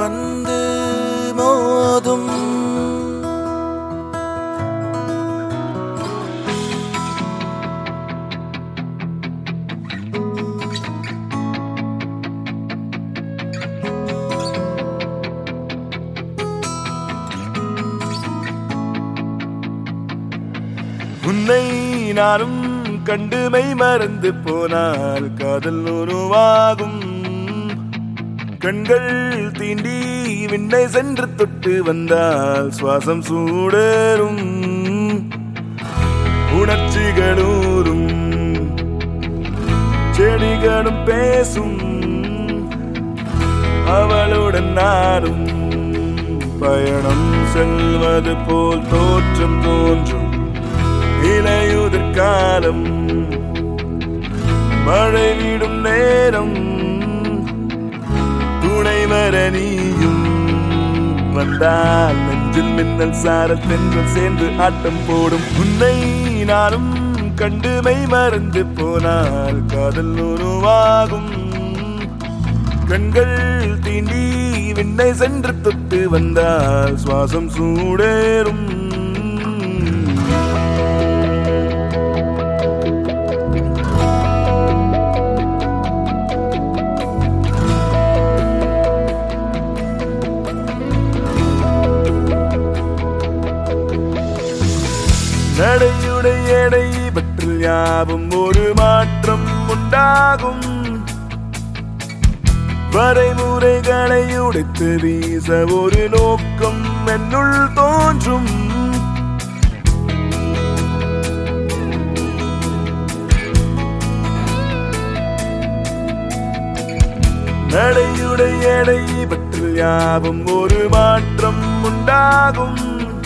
வந்து மோதும் உன்னை நானும் கண்டுமை மறந்து போனால் காதல் உருவாகும் கண்கள் தீண்டி விண்ணை சென்று தொட்டு வந்தால் சுவாசம் சூடரும் உணர்ச்சிகளூரும் செடிகளும் பேசும் அவளுடன் நானும் பயணம் செல்வது போல் தோற்றம் தோன்றும் இலையுதிர் காலம் மழை விடும் நேரம் துணை வர நீயும் வந்தால் நெஞ்சில் மின்னல் சாரல் தென்றல் சேர்ந்து ஆட்டம் போடும் உன்னை நானும் கண்டுமை மறந்து போனால் காதல் உருவாகும் கண்கள் தீண்டி விண்ணை சென்று தொட்டு வந்தால் சுவாசம் சூடேறும் நடையுடைய எடை பற்றில் யாவும் ஒரு மாற்றம் உண்டாகும் வரைமுறைகளை உடைத்து வீச ஒரு நோக்கம் என்னுள் தோன்றும் நடையுடைய எடை பற்றில் யாவும் ஒரு மாற்றம் உண்டாகும்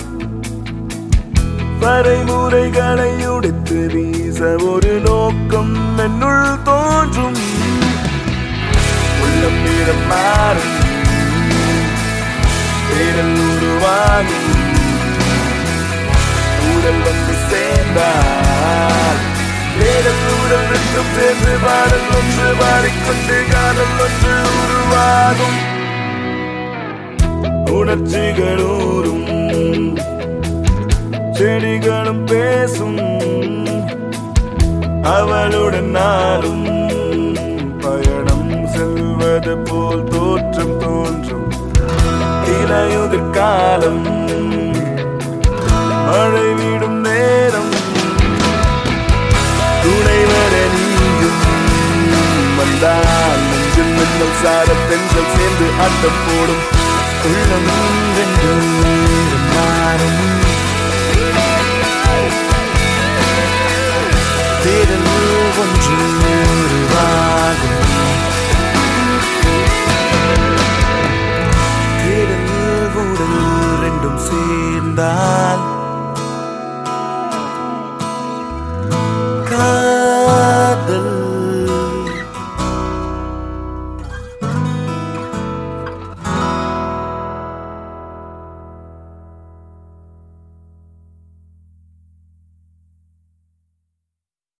வரைமுறைகளை உடைத்து வீச ஒரு நோக்கம் என்னுள் தோன்றும் உள்ளம் வீரம் மாறும் தேடல் உருவாகும் ஊடல் வந்து சேர்ந்தால் தேடல் ஊடல் ரெண்டும் சேர்ந்து பாடல் ஒன்று பாடிக்கொண்டு காதல் ஒன்று உருவாகும் உணர்ச்சிகளூரும் செடிகளும் பேசும் அவளுடன் நாளும் பயணம் செல்வது போல் தோற்றம் தோன்றும் இலையுதிர் காலம் மழை விடும் நேரம் துணை வர நீயும் வந்தால் நெஞ்சில் மின்னல் சார பெண்கள் சேர்ந்து ஆட்டம் போடும் உள்ளம் வென்று மாறும் தேடல் ஒன்று